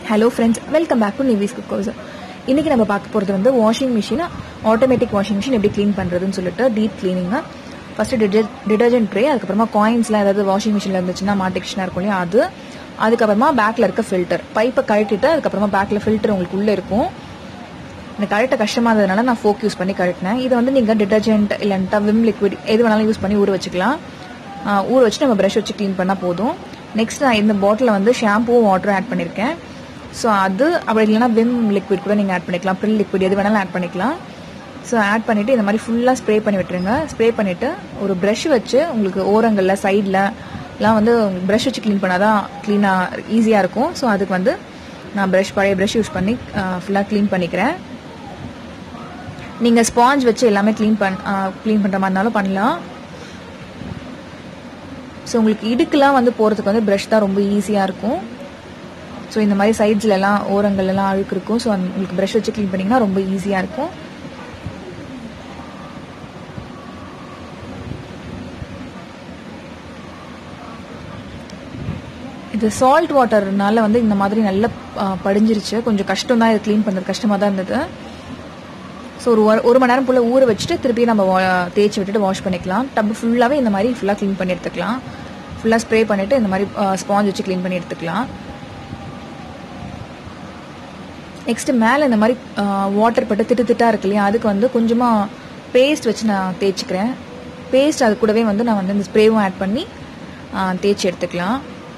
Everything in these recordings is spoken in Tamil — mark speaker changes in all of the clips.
Speaker 1: hello friends welcome back to நிவிஸ் குக்கோஸ் இன்றைக்கி நம்ம பார்க்க போகிறது வந்து வாஷிங் மிஷினை ஆட்டோமேட்டிக் வாஷிங் மிஷின் எப்படி க்ளீன் பண்ணுறதுன்னு சொல்லிட்டு டீப் க்ளீனிங்காக ஃபஸ்ட்டு டிடர் டிடர்ஜென்ட் ட்ரே அதுக்கப்புறமா காயின்ஸ்லாம் ஏதாவது வாஷிங் மிஷினில் இருந்துச்சுன்னா மாட்டிக்ஷனாக இருக்கும் இல்லையா அது அதுக்கப்புறமா பேக்கில் இருக்க ஃபில்டர் பைப்பை கழட்டிட்டு அதுக்கப்புறமா பேக்கில் ஃபில்டர் உங்களுக்கு உள்ளே இருக்கும் எனக்கு கழட்ட கஷ்டமாக இருந்ததுனால நான் ஃபோக் யூஸ் பண்ணி கழட்டினேன் இதை வந்து நீங்கள் டிடர்ஜென்ட் இல்லைன்ட்டா விம் லிக்விட் எது வேணாலும் யூஸ் பண்ணி ஊற வச்சுக்கலாம் ஆஹ் ஊற வச்சு நம்ம ப்ரஷ் வச்சு க்ளீன் பண்ணால் போதும் நெக்ஸ்ட் நான் இந்த பாட்டிலில் வந்து ஷாம்புவும் வாட்டரும் ஆட் பண்ணியிருக்கேன் ஸோ அது அப்படி இல்லைன்னா விம் லிக்விட் கூட நீங்கள் ஆட் பண்ணிக்கலாம் ப்ரில் லிக்விட் எது வேணாலும் ஆட் பண்ணிக்கலாம் ஸோ ஆட் பண்ணிவிட்டு இந்த மாதிரி ஃபுல்லாக ஸ்ப்ரே பண்ணி விட்டுருங்க ஸ்ப்ரே பண்ணிவிட்டு ஒரு ப்ரஷ் வச்சு உங்களுக்கு ஓரங்களில் சைடில் எல்லாம் வந்து ப்ரஷ் வச்சு க்ளீன் பண்ணால் தான் க்ளீனாக ஈஸியாக இருக்கும் ஸோ அதுக்கு வந்து நான் ப்ரஷ் பழைய ப்ரஷ் யூஸ் பண்ணி ஃபுல்லாக க்ளீன் பண்ணிக்கிறேன் நீங்கள் ஸ்பாஞ்ச் வச்சு எல்லாமே க்ளீன் பண் க்ளீன் பண்ணுற மாதிரி இருந்தாலும் பண்ணலாம் ஸோ உங்களுக்கு இடுக்கெலாம் வந்து போகிறதுக்கு வந்து ப்ரஷ் தான் ரொம்ப ஈஸியாக இருக்கும் ஸோ இந்த மாதிரி சைட்ஸ்லலாம் ஓரங்கள்லாம் அழுக்கு இருக்கும் ஸோ உங்களுக்கு ப்ரஷ் வச்சு க்ளீன் பண்ணிங்கன்னா ரொம்ப ஈஸியாக இருக்கும் இது சால்ட் வாட்டர்னால வந்து இந்த மாதிரி நல்லா படிஞ்சிருச்சு கொஞ்சம் கஷ்டம் தான் இது க்ளீன் பண்ணுறது கஷ்டமாக தான் இருந்தது ஸோ ஒரு ஒரு மணி நேரம் போல் ஊற வச்சுட்டு திருப்பி நம்ம தேய்ச்சி விட்டுட்டு வாஷ் பண்ணிக்கலாம் டப் ஃபுல்லாகவே இந்த மாதிரி ஃபுல்லாக க்ளீன் பண்ணி எடுத்துக்கலாம் ஃபுல்லாக ஸ்ப்ரே பண்ணிவிட்டு இந்த மாதிரி ஸ்பாஞ்ச் வச்சு க்ளீன் பண்ணி எடுத்துக்கலாம் நெக்ஸ்ட்டு மேலே இந்த மாதிரி வாட்டர் பட்டு திட்டு திட்டாக இருக்கு இல்லையா அதுக்கு வந்து கொஞ்சமாக பேஸ்ட் வச்சு நான் தேய்ச்சிக்கிறேன் பேஸ்ட் அது கூடவே வந்து நான் வந்து இந்த ஸ்ப்ரேவும் ஆட் பண்ணி தேய்ச்சி எடுத்துக்கலாம்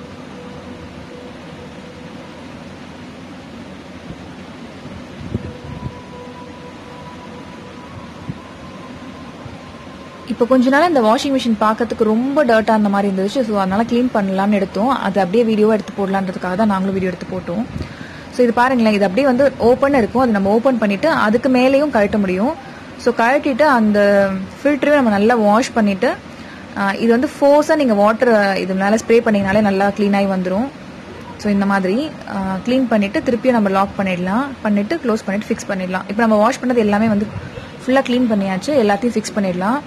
Speaker 1: இப்போ கொஞ்ச நாள் இந்த வாஷிங் மிஷின் பார்க்கறதுக்கு ரொம்ப டர்ட்டாக அந்த மாதிரி இருந்துச்சு ஸோ அதனால க்ளீன் பண்ணலாம்னு எடுத்தோம் அது அப்படியே வீடியோவாக எடுத்து போடலான்றதுக்காக தான் நாங்களும் வீடியோ எடுத்து போட்டோம் ஸோ இது பாருங்களேன் இது அப்படியே வந்து ஓப்பன் இருக்கும் அது நம்ம ஓப்பன் பண்ணிவிட்டு அதுக்கு மேலேயும் கழட்ட முடியும் ஸோ கழட்டிட்டு அந்த ஃபில்டரையும் நம்ம நல்லா வாஷ் பண்ணிவிட்டு இது வந்து ஃபோர்ஸாக நீங்கள் வாட்டர் இது மேலே ஸ்ப்ரே பண்ணிங்கனாலே நல்லா க்ளீனாகி வந்துடும் ஸோ இந்த மாதிரி க்ளீன் பண்ணிவிட்டு திருப்பியும் நம்ம லாக் பண்ணிடலாம் பண்ணிவிட்டு க்ளோஸ் பண்ணிவிட்டு ஃபிக்ஸ் பண்ணிடலாம் இப்போ நம்ம வாஷ் பண்ணது எல்லாமே வந்து ஃபுல்லாக க்ளீன் பண்ணியாச்சு எல்லாத்தையும் ஃபிக்ஸ் பண்ணிடலாம்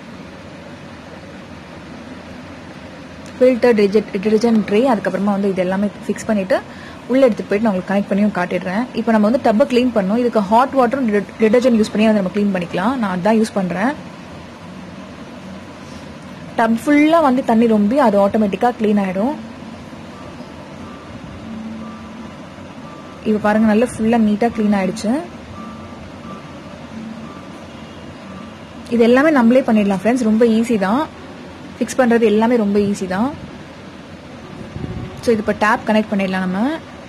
Speaker 1: ஃபில்டர் டிஜெட் டிடர்ஜென்ட் ட்ரே அதுக்கப்புறமா வந்து இது எல்லாமே ஃபிக்ஸ் பண்ணிவிட்டு உள்ளே எடுத்துகிட்டு போயிட்டு நான் உங்களுக்கு கனெக்ட் பண்ணியும் காட்டிடுறேன் இப்போ நம்ம வந்து டப்பை க்ளீன் பண்ணணும் இதுக்கு ஹாட் வாட்டரும் டிடர்ஜென்ட் யூஸ் பண்ணி வந்து நம்ம க்ளீன் பண்ணிக்கலாம் நான் அதான் யூஸ் பண்ணுறேன் டப் ஃபுல்லாக வந்து தண்ணி ரொம்பி அது ஆட்டோமேட்டிக்காக க்ளீன் ஆகிடும் இப்போ பாருங்கள் நல்லா ஃபுல்லாக நீட்டாக க்ளீன் ஆகிடுச்சு இது எல்லாமே நம்மளே பண்ணிடலாம் ஃப்ரெண்ட்ஸ் ரொம்ப ஈஸி தான் ஃபிக்ஸ் பண்ணுறது எல்லாமே ரொம்ப ஈஸி தான் ஸோ இது இப்போ டேப் கனெக்ட் பண்ணிடலாம் நம்ம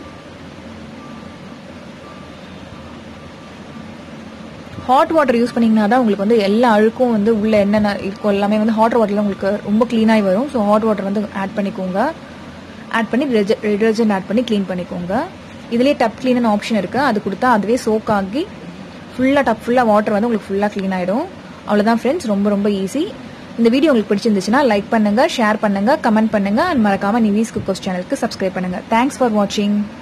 Speaker 1: ஹாட் வாட்டர் யூஸ் பண்ணிங்கன்னா தான் உங்களுக்கு வந்து எல்லா அழுக்கும் வந்து உள்ள என்னென்ன இருக்கும் எல்லாமே வந்து ஹாட் வாட்டரில் உங்களுக்கு ரொம்ப க்ளீனாகி வரும் ஸோ ஹாட் வாட்டர் வந்து ஆட் பண்ணிக்கோங்க ஆட் பண்ணி டிடர்ஜென்ட் ஆட் பண்ணி க்ளீன் பண்ணிக்கோங்க இதுலேயே டப் க்ளீன் ஆப்ஷன் இருக்குது அது கொடுத்தா அதுவே சோக் ஆகி ஃபுல்லாக டப் ஃபுல்லாக வாட்டர் வந்து உங்களுக்கு ஃபுல்லாக க்ளீன் ஆகிடும் அவ்வளோதான் ஃப்ரெண்ட்ஸ் ரொம்ப ரொம்ப ஈஸி இந்த வீடியோ உங்களுக்கு பிடிச்சிருந்துச்சுன்னா லைக் பண்ணுங்க ஷேர் பண்ணுங்க கமெண்ட் பண்ணுங்க அண்ட் மறக்காம நிவிஸ் குக்கோஸ் சேனலுக்கு சப்ஸ்கிரைப் பண்ணுங்க தேங்க்ஸ் ஃபார் வாட்சிங்